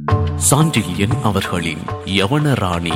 சாண்டில்யன் அவர்களின் யவனராணி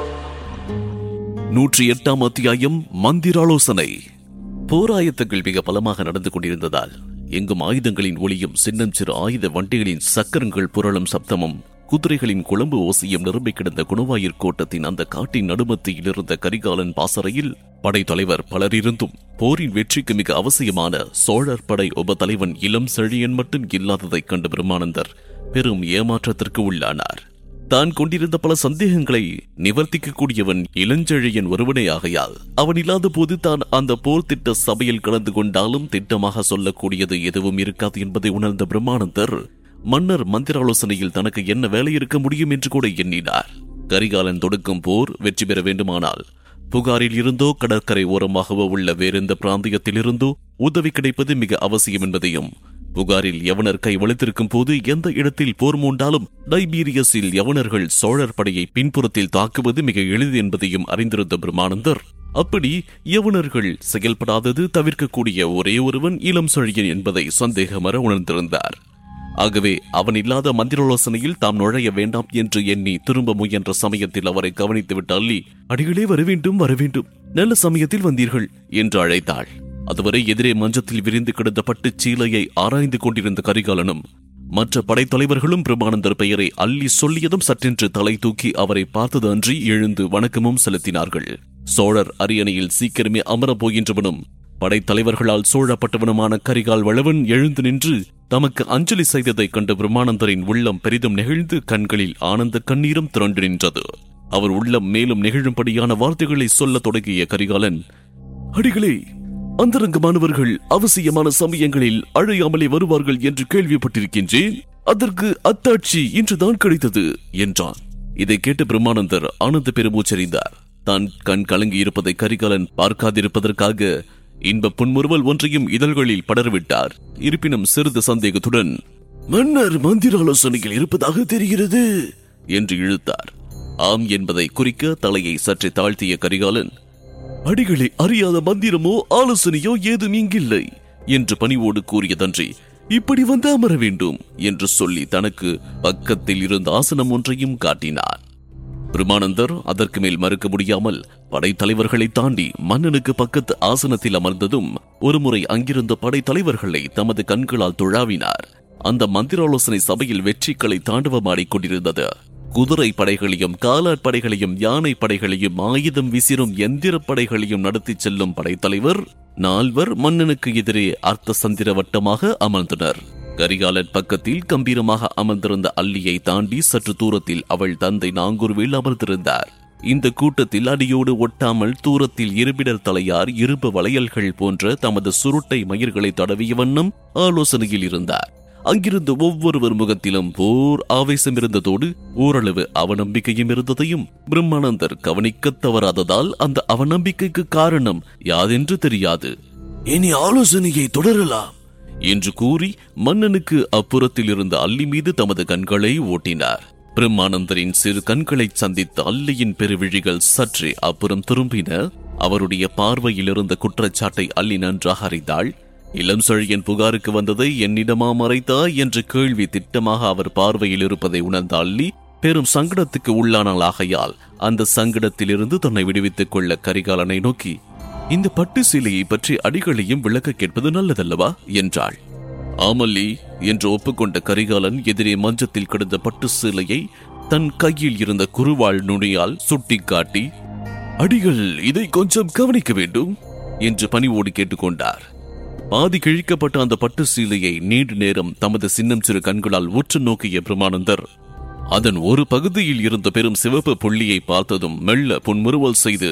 நூற்றி எட்டாம் அத்தியாயம் மந்திராலோசனை போராயத்தங்கள் மிக பலமாக நடந்து கொண்டிருந்ததால் எங்கும் ஆயுதங்களின் ஒளியும் சின்னஞ்சிறு ஆயுத வண்டிகளின் சக்கரங்கள் புரளும் சப்தமும் குதிரைகளின் குழம்பு ஓசையும் நிரம்பி கிடந்த குணவாயிற் கோட்டத்தின் அந்த காட்டின் நடுமத்தியில் இருந்த கரிகாலன் பாசறையில் படைத்தலைவர் பலர் இருந்தும் போரின் வெற்றிக்கு மிக அவசியமான சோழர் படை உப தலைவன் இளம் செழியன் மட்டும் இல்லாததைக் கண்டு பிரம்மானந்தர் பெரும் ஏமாற்றத்திற்கு உள்ளானார் தான் கொண்டிருந்த பல சந்தேகங்களை நிவர்த்திக்க கூடியவன் இளஞ்செழியன் ஒருவனே ஆகையால் அவன் இல்லாத போது தான் அந்த போர் திட்ட சபையில் கலந்து கொண்டாலும் திட்டமாக சொல்லக்கூடியது எதுவும் இருக்காது என்பதை உணர்ந்த பிரம்மானந்தர் மன்னர் மந்திராலோசனையில் தனக்கு என்ன வேலை இருக்க முடியும் என்று கூட எண்ணினார் கரிகாலன் தொடுக்கும் போர் வெற்றி பெற வேண்டுமானால் புகாரில் இருந்தோ கடற்கரை ஓரமாகவோ உள்ள வேறெந்த பிராந்தியத்திலிருந்தோ உதவி கிடைப்பது மிக அவசியம் என்பதையும் புகாரில் யவனர் கை வலித்திருக்கும் போது எந்த இடத்தில் போர் மூண்டாலும் டைபீரியஸில் யவனர்கள் சோழர் படையை பின்புறத்தில் தாக்குவது மிக எளிது என்பதையும் அறிந்திருந்த பிரம்மானந்தர் அப்படி யவனர்கள் செயல்படாதது தவிர்க்கக்கூடிய ஒரே ஒருவன் இளம் சொழியன் என்பதை சந்தேகமர உணர்ந்திருந்தார் ஆகவே அவன் இல்லாத மந்திரோலோசனையில் தாம் நுழைய வேண்டாம் என்று எண்ணி திரும்ப முயன்ற சமயத்தில் அவரை கவனித்துவிட்டு அள்ளி அடிகளே வரவேண்டும் வரவேண்டும் நல்ல சமயத்தில் வந்தீர்கள் என்று அழைத்தாள் அதுவரை எதிரே மஞ்சத்தில் விரிந்து கிடந்த பட்டுச் சீலையை ஆராய்ந்து கொண்டிருந்த கரிகாலனும் மற்ற படைத்தலைவர்களும் பிரமானந்தர் பெயரை அள்ளி சொல்லியதும் சற்றென்று தலை தூக்கி அவரை பார்த்தது அன்றி எழுந்து வணக்கமும் செலுத்தினார்கள் சோழர் அரியணையில் சீக்கிரமே அமரப் போகின்றவனும் படைத்தலைவர்களால் சூழப்பட்டவனுமான கரிகால் வளவன் எழுந்து நின்று தமக்கு அஞ்சலி செய்ததைக் கண்டு பிரம்மானந்தரின் உள்ளம் பெரிதும் நெகிழ்ந்து கண்களில் ஆனந்த கண்ணீரும் திரண்டு நின்றது அவர் உள்ளம் மேலும் நெகிழும்படியான வார்த்தைகளை சொல்லத் தொடங்கிய கரிகாலன் அடிகளே அந்தரங்கமானவர்கள் அவசியமான சமயங்களில் அழையாமலே வருவார்கள் என்று கேள்விப்பட்டிருக்கின்றேன் அதற்கு அத்தாட்சி இன்றுதான் கிடைத்தது என்றான் இதை கேட்டு பிரம்மானந்தர் ஆனந்த பெருமூச்சறிந்தார் தான் கண் கலங்கி இருப்பதை கரிகாலன் பார்க்காதிருப்பதற்காக இன்ப புன்முறுவல் ஒன்றையும் இதழ்களில் படர்விட்டார் இருப்பினும் சிறிது சந்தேகத்துடன் மன்னர் மந்திராலோசனையில் இருப்பதாக தெரிகிறது என்று இழுத்தார் ஆம் என்பதை குறிக்க தலையை சற்றே தாழ்த்திய கரிகாலன் அடிகளை அறியாத மந்திரமோ ஆலோசனையோ ஏதும் இங்கில்லை என்று பணிவோடு கூறியதன்றி இப்படி வந்து அமர வேண்டும் என்று சொல்லி தனக்கு பக்கத்தில் இருந்த ஆசனம் ஒன்றையும் காட்டினார் பிரமானந்தர் அதற்கு மேல் மறுக்க முடியாமல் படைத்தலைவர்களை தாண்டி மன்னனுக்கு பக்கத்து ஆசனத்தில் அமர்ந்ததும் ஒருமுறை அங்கிருந்த படைத்தலைவர்களை தமது கண்களால் துழாவினார் அந்த மந்திராலோசனை சபையில் வெற்றிகளை தாண்டவமாடிக் கொண்டிருந்தது குதிரை படைகளையும் காலாட் படைகளையும் யானை படைகளையும் ஆயுதம் விசிறும் எந்திர படைகளையும் நடத்திச் செல்லும் படைத்தலைவர் நால்வர் மன்னனுக்கு எதிரே அர்த்த சந்திர வட்டமாக அமர்ந்தனர் கரிகாலன் பக்கத்தில் கம்பீரமாக அமர்ந்திருந்த அல்லியை தாண்டி சற்று தூரத்தில் அவள் தந்தை நாங்கூர்வேல் அமர்ந்திருந்தார் இந்த கூட்டத்தில் அடியோடு ஒட்டாமல் தூரத்தில் இருபிடர் தலையார் இரும்பு வளையல்கள் போன்ற தமது சுருட்டை மயிர்களை தடவிய வண்ணம் ஆலோசனையில் இருந்தார் அங்கிருந்த ஒவ்வொருவர் முகத்திலும் போர் ஆவேசம் இருந்ததோடு ஓரளவு அவநம்பிக்கையும் இருந்ததையும் பிரம்மானந்தர் கவனிக்கத் தவறாததால் அந்த அவநம்பிக்கைக்கு காரணம் யாதென்று தெரியாது இனி ஆலோசனையை தொடரலாம் என்று கூறி மன்னனுக்கு அப்புறத்தில் இருந்த அல்லி மீது தமது கண்களை ஓட்டினார் பிரம்மானந்தரின் சிறு கண்களை சந்தித்த அல்லியின் பெருவிழிகள் சற்றே அப்புறம் திரும்பின அவருடைய பார்வையில் இருந்த குற்றச்சாட்டை அல்லி நன்றாக அறிந்தாள் இளம் செழியன் புகாருக்கு வந்ததை என்னிடமா மறைத்தா என்ற கேள்வி திட்டமாக அவர் பார்வையில் இருப்பதை உணர்ந்த அல்லி பெரும் சங்கடத்துக்கு உள்ளானால் ஆகையால் அந்த சங்கடத்திலிருந்து தன்னை விடுவித்துக் கொள்ள கரிகாலனை நோக்கி இந்த பட்டு சீலையை பற்றி அடிகளையும் விளக்க கேட்பது நல்லதல்லவா என்றாள் ஆமல்லி என்று ஒப்புக்கொண்ட கரிகாலன் எதிரே மஞ்சத்தில் கிடந்த பட்டு சீலையை தன் கையில் இருந்த குருவாள் நுனியால் சுட்டிக்காட்டி அடிகள் இதை கொஞ்சம் கவனிக்க வேண்டும் என்று பணிவோடு கேட்டுக்கொண்டார் பாதி கிழிக்கப்பட்ட அந்த பட்டு சீலையை நீண்ட நேரம் தமது சின்னம் சிறு கண்களால் உற்று நோக்கிய பிரமானந்தர் அதன் ஒரு பகுதியில் இருந்த பெரும் சிவப்பு புள்ளியை பார்த்ததும் மெல்ல புன்முறுவல் செய்து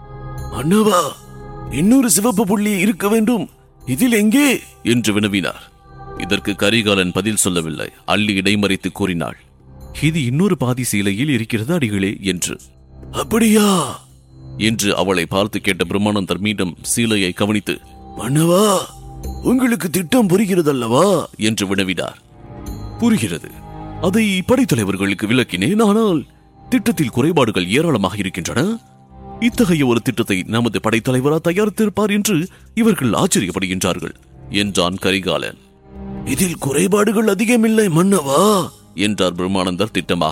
அண்ணவா இன்னொரு சிவப்பு புள்ளி இருக்க வேண்டும் இதில் எங்கே என்று வினவினார் இதற்கு கரிகாலன் பதில் சொல்லவில்லை அள்ளி இடைமறித்து கூறினாள் இது இன்னொரு பாதி சீலையில் இருக்கிறது அடிகளே என்று அப்படியா என்று அவளை பார்த்து கேட்ட பிரம்மானந்தர் மீண்டும் சீலையை கவனித்து மன்னவா உங்களுக்கு திட்டம் புரிகிறதல்லவா என்று வினவினார் புரிகிறது அதை படைத்தலைவர்களுக்கு விளக்கினேன் ஆனால் திட்டத்தில் குறைபாடுகள் ஏராளமாக இருக்கின்றன இத்தகைய ஒரு திட்டத்தை நமது படைத்தலைவரா தயாரித்திருப்பார் என்று இவர்கள் ஆச்சரியப்படுகின்றார்கள் என்றான் கரிகாலன் இதில் குறைபாடுகள் அதிகமில்லை மன்னவா என்றார் பிரம்மானந்தர் திட்டமாக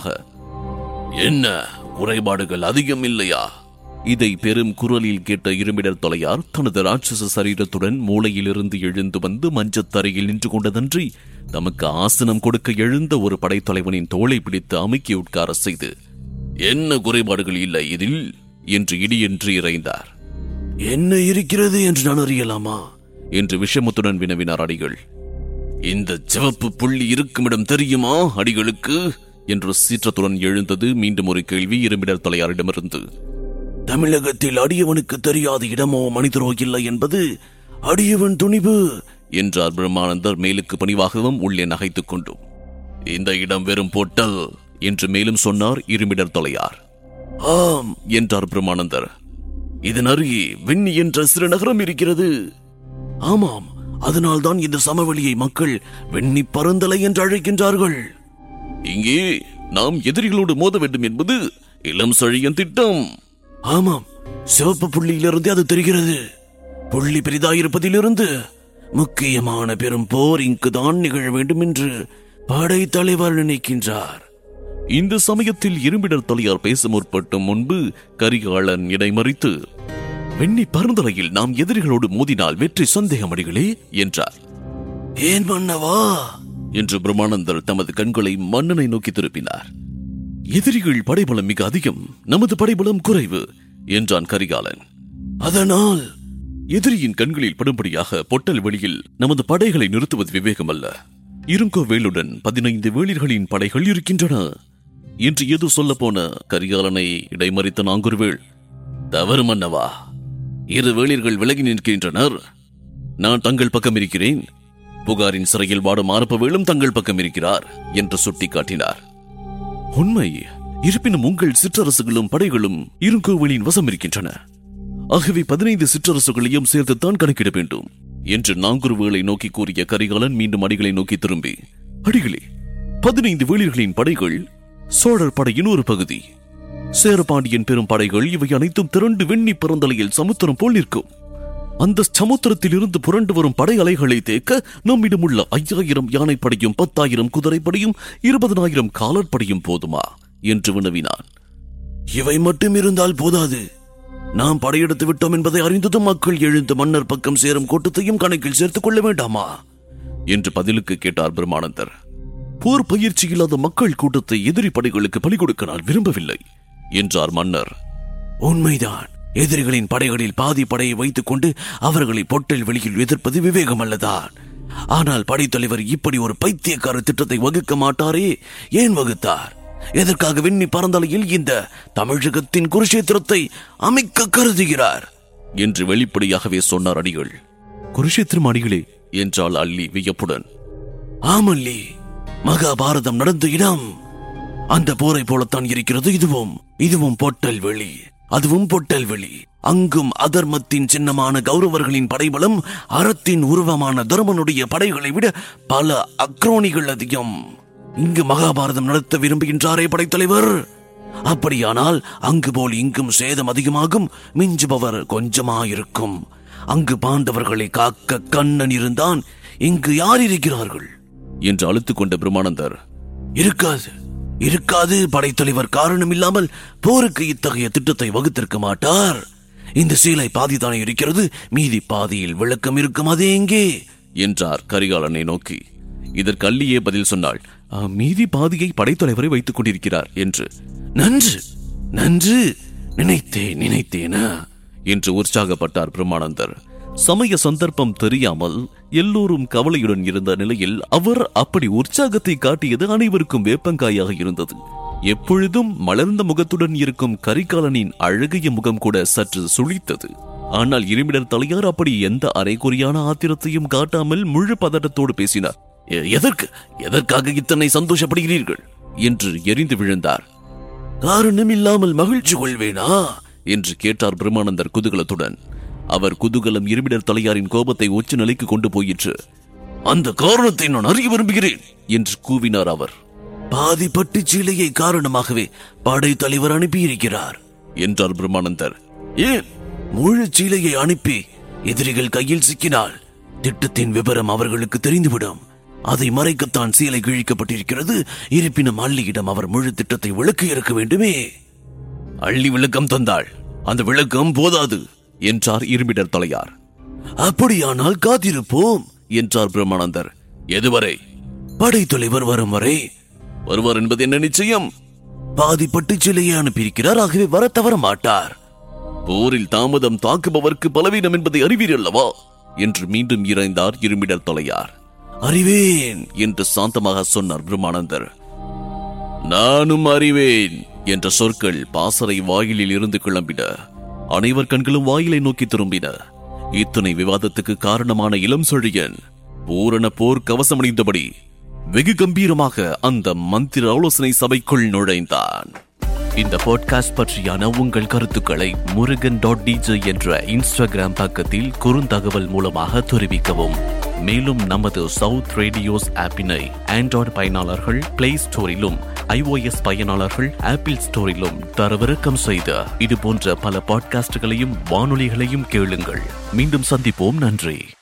என்ன குறைபாடுகள் அதிகம் இல்லையா இதை பெரும் குரலில் கேட்ட இருமிடர் தொலையார் தனது ராட்சச சரீரத்துடன் மூளையிலிருந்து எழுந்து வந்து மஞ்சத்தரையில் நின்று கொண்டதன்றி தமக்கு ஆசனம் கொடுக்க எழுந்த ஒரு படைத்தலைவனின் தோளை பிடித்து அமுக்கி உட்கார செய்து என்ன குறைபாடுகள் இல்லை இதில் என்று இடியென்று இறைந்தார் என்ன இருக்கிறது என்று நான் அறியலாமா என்று விஷமத்துடன் வினவினார் அடிகள் இந்த சிவப்பு புள்ளி இருக்குமிடம் தெரியுமா அடிகளுக்கு என்று சீற்றத்துடன் எழுந்தது மீண்டும் ஒரு கேள்வி இருமிடர் தலையாரிடமிருந்து தமிழகத்தில் அடியவனுக்கு தெரியாத இடமோ மனிதரோ இல்லை என்பது அடியவன் துணிவு என்றார் பிரம்மானந்தர் மேலுக்கு பணிவாகவும் உள்ளே நகைத்துக் கொண்டும் இந்த இடம் வெறும் பொட்டல் என்று மேலும் சொன்னார் இருமிடர் தொலையார் ஆம் என்றார் பிரம்மானந்தர் இதன் அருகே வெண்ணி என்ற சிறு நகரம் இருக்கிறது ஆமாம் அதனால்தான் இந்த சமவெளியை மக்கள் வெண்ணி பரந்தலை என்று அழைக்கின்றார்கள் இங்கே நாம் எதிரிகளோடு மோத வேண்டும் என்பது இளம் சழியன் திட்டம் ஆமாம் சிவப்பு புள்ளியிலிருந்து அது தெரிகிறது புள்ளி பெரிதாயிருப்பதிலிருந்து முக்கியமான பெரும் போர் இங்குதான் நிகழ வேண்டும் என்று படைத்தலைவர் நினைக்கின்றார் இந்த சமயத்தில் இரும்பிடர் தலையார் பேச முற்பட்ட முன்பு கரிகாலன் இடைமறித்து வெண்ணி பருந்தலையில் நாம் எதிரிகளோடு மோதினால் வெற்றி சந்தேகமடிகளே என்றார் ஏன் மன்னவா என்று பிரம்மானந்தர் தமது கண்களை மன்னனை நோக்கி திருப்பினார் எதிரிகள் படைபலம் மிக அதிகம் நமது படைபலம் குறைவு என்றான் கரிகாலன் அதனால் எதிரியின் கண்களில் படும்படியாக பொட்டல் வெளியில் நமது படைகளை நிறுத்துவது விவேகம் அல்ல இருங்கோ வேலுடன் பதினைந்து வேளிர்களின் படைகள் இருக்கின்றன என்று எது சொல்ல போன கரிகாலனை இடைமறித்த நாங்குருவேள் தவறு மன்னவா இரு வேளிர்கள் விலகி நிற்கின்றனர் நான் தங்கள் பக்கம் இருக்கிறேன் புகாரின் சிறையில் வாடும் ஆரப்பவேலும் தங்கள் பக்கம் இருக்கிறார் என்று சுட்டிக்காட்டினார் உண்மை இருப்பினும் உங்கள் சிற்றரசுகளும் படைகளும் இருங்கோவிலின் வசம் இருக்கின்றன ஆகவே பதினைந்து சிற்றரசுகளையும் சேர்த்துத்தான் கணக்கிட வேண்டும் என்று நாங்குருவேளை நோக்கி கூறிய கரிகாலன் மீண்டும் அடிகளை நோக்கி திரும்பி அடிகளே பதினைந்து வேளிர்களின் படைகள் சோழர் படையின் ஒரு பகுதி சேரபாண்டியன் பெரும் படைகள் இவை அனைத்தும் திரண்டு வெண்ணி பரந்தலையில் சமுத்திரம் போல் நிற்கும் அந்த சமுத்திரத்தில் இருந்து புரண்டு வரும் படை அலைகளை தேக்க நம்மிடம் உள்ள ஐயாயிரம் யானைப்படையும் பத்தாயிரம் குதிரைப்படையும் இருபதனாயிரம் காலற்படையும் போதுமா என்று வினவினான் இவை மட்டும் இருந்தால் போதாது நாம் படையெடுத்து விட்டோம் என்பதை அறிந்ததும் மக்கள் எழுந்து மன்னர் பக்கம் சேரும் கூட்டத்தையும் கணக்கில் சேர்த்துக் கொள்ள வேண்டாமா என்று பதிலுக்கு கேட்டார் பிரம்மானந்தர் போர் பயிற்சி இல்லாத மக்கள் கூட்டத்தை எதிரி படைகளுக்கு பலி கொடுக்க நான் விரும்பவில்லை என்றார் மன்னர் உண்மைதான் எதிரிகளின் படைகளில் பாதி படையை வைத்துக் கொண்டு அவர்களை பொட்டல் வெளியில் எதிர்ப்பது விவேகம் அல்லதான் ஆனால் படைத்தலைவர் இப்படி ஒரு பைத்தியக்கார திட்டத்தை வகுக்க மாட்டாரே ஏன் வகுத்தார் எதற்காக விண்ணி பரந்தலையில் இந்த தமிழகத்தின் குருஷேத்திரத்தை அமைக்க கருதுகிறார் என்று வெளிப்படையாகவே சொன்னார் அடிகள் குருஷேத்திரம் அடிகளே என்றாள் அள்ளி வியப்புடன் ஆமல்லி மகாபாரதம் நடந்த இடம் அந்த போரை போலத்தான் இருக்கிறது இதுவும் இதுவும் பொட்டல் வெளி அதுவும் பொட்டல் வெளி அங்கும் அதர்மத்தின் சின்னமான கௌரவர்களின் படைபலம் அறத்தின் உருவமான தர்மனுடைய படைகளை விட பல அக்ரோணிகள் அதிகம் இங்கு மகாபாரதம் நடத்த விரும்புகின்றாரே படைத்தலைவர் அப்படியானால் அங்கு போல் இங்கும் சேதம் அதிகமாகும் மிஞ்சுபவர் கொஞ்சமாயிருக்கும் அங்கு பாண்டவர்களை காக்க கண்ணன் இருந்தான் இங்கு யார் இருக்கிறார்கள் என்று அழுத்துக் கொண்ட பிரம்மானந்தர் இருக்காது இருக்காது படைத்தலைவர் காரணம் இல்லாமல் போருக்கு இத்தகைய திட்டத்தை வகுத்திருக்க மாட்டார் இந்த சீலை பாதிதானே இருக்கிறது மீதி பாதியில் விளக்கம் இருக்கும் அது எங்கே என்றார் கரிகாலனை நோக்கி இதற்கு அள்ளியே பதில் சொன்னாள் "ஆ, மீதி பாதியை படைத்தலைவரை வைத்துக் கொண்டிருக்கிறார் என்று நன்று நன்று நினைத்தேன் நினைத்தேனா என்று உற்சாகப்பட்டார் பிரம்மானந்தர் சமய சந்தர்ப்பம் தெரியாமல் எல்லோரும் கவலையுடன் இருந்த நிலையில் அவர் அப்படி உற்சாகத்தை காட்டியது அனைவருக்கும் வேப்பங்காயாக இருந்தது எப்பொழுதும் மலர்ந்த முகத்துடன் இருக்கும் கரிகாலனின் அழகிய முகம் கூட சற்று சுழித்தது ஆனால் இருமிடர் தலையார் அப்படி எந்த அரைகுறியான ஆத்திரத்தையும் காட்டாமல் முழு பதட்டத்தோடு பேசினார் "எ- எதற்கு எதற்காக இத்தனை சந்தோஷப்படுகிறீர்கள் என்று எரிந்து விழுந்தார் காரணம் இல்லாமல் மகிழ்ச்சி கொள்வேனா என்று கேட்டார் பிரம்மானந்தர் குதூகலத்துடன் அவர் குதூகலம் இருமிடர் தலையாரின் கோபத்தை உச்ச நிலைக்கு கொண்டு போயிற்று அந்த காரணத்தை நான் அறிய விரும்புகிறேன் என்று கூவினார் அவர் பாதி பட்டு சீலையை காரணமாகவே படை தலைவர் அனுப்பியிருக்கிறார் என்றார் பிரம்மானந்தர் ஏன் முழு சீலையை அனுப்பி எதிரிகள் கையில் சிக்கினால் திட்டத்தின் விவரம் அவர்களுக்கு தெரிந்துவிடும் அதை மறைக்கத்தான் சீலை கிழிக்கப்பட்டிருக்கிறது இருப்பினும் அள்ளியிடம் அவர் முழு திட்டத்தை விளக்க இருக்க வேண்டுமே அள்ளி விளக்கம் தந்தாள் அந்த விளக்கம் போதாது என்றார் இருமிடர் தலையார் அப்படியானால் காத்திருப்போம் என்றார் பிரம்மானந்தர் எதுவரை படைத்தலைவர் வரும் வரை வருவார் என்பது என்ன நிச்சயம் பாதிப்பட்டு சிலையை அனுப்பியிருக்கிறார் ஆகவே வர தவற மாட்டார் போரில் தாமதம் தாக்குபவர்க்கு பலவீனம் என்பதை அறிவீர் அல்லவா என்று மீண்டும் இறைந்தார் இருமிடர் தொலையார் அறிவேன் என்று சாந்தமாக சொன்னார் பிரம்மானந்தர் நானும் அறிவேன் என்ற சொற்கள் பாசறை வாயிலில் இருந்து கிளம்பின அனைவர் கண்களும் வாயிலை நோக்கி திரும்பின இத்தனை விவாதத்துக்கு காரணமான இளம் செழியன் பூரண போர் கவசமணிந்தபடி வெகு கம்பீரமாக அந்த மந்திர ஆலோசனை சபைக்குள் நுழைந்தான் இந்த பாட்காஸ்ட் பற்றியான உங்கள் கருத்துக்களை முருகன் டாட் டிஜே என்ற இன்ஸ்டாகிராம் பக்கத்தில் குறுந்தகவல் மூலமாக தெரிவிக்கவும் மேலும் நமது சவுத் ரேடியோஸ் ஆப்பினை ஆண்ட்ராய்டு பயனாளர்கள் பிளே ஸ்டோரிலும் ஐஓஎஸ் பயனாளர்கள் ஆப்பிள் ஸ்டோரிலும் தரவிறக்கம் செய்த இது போன்ற பல பாட்காஸ்டுகளையும் வானொலிகளையும் கேளுங்கள் மீண்டும் சந்திப்போம் நன்றி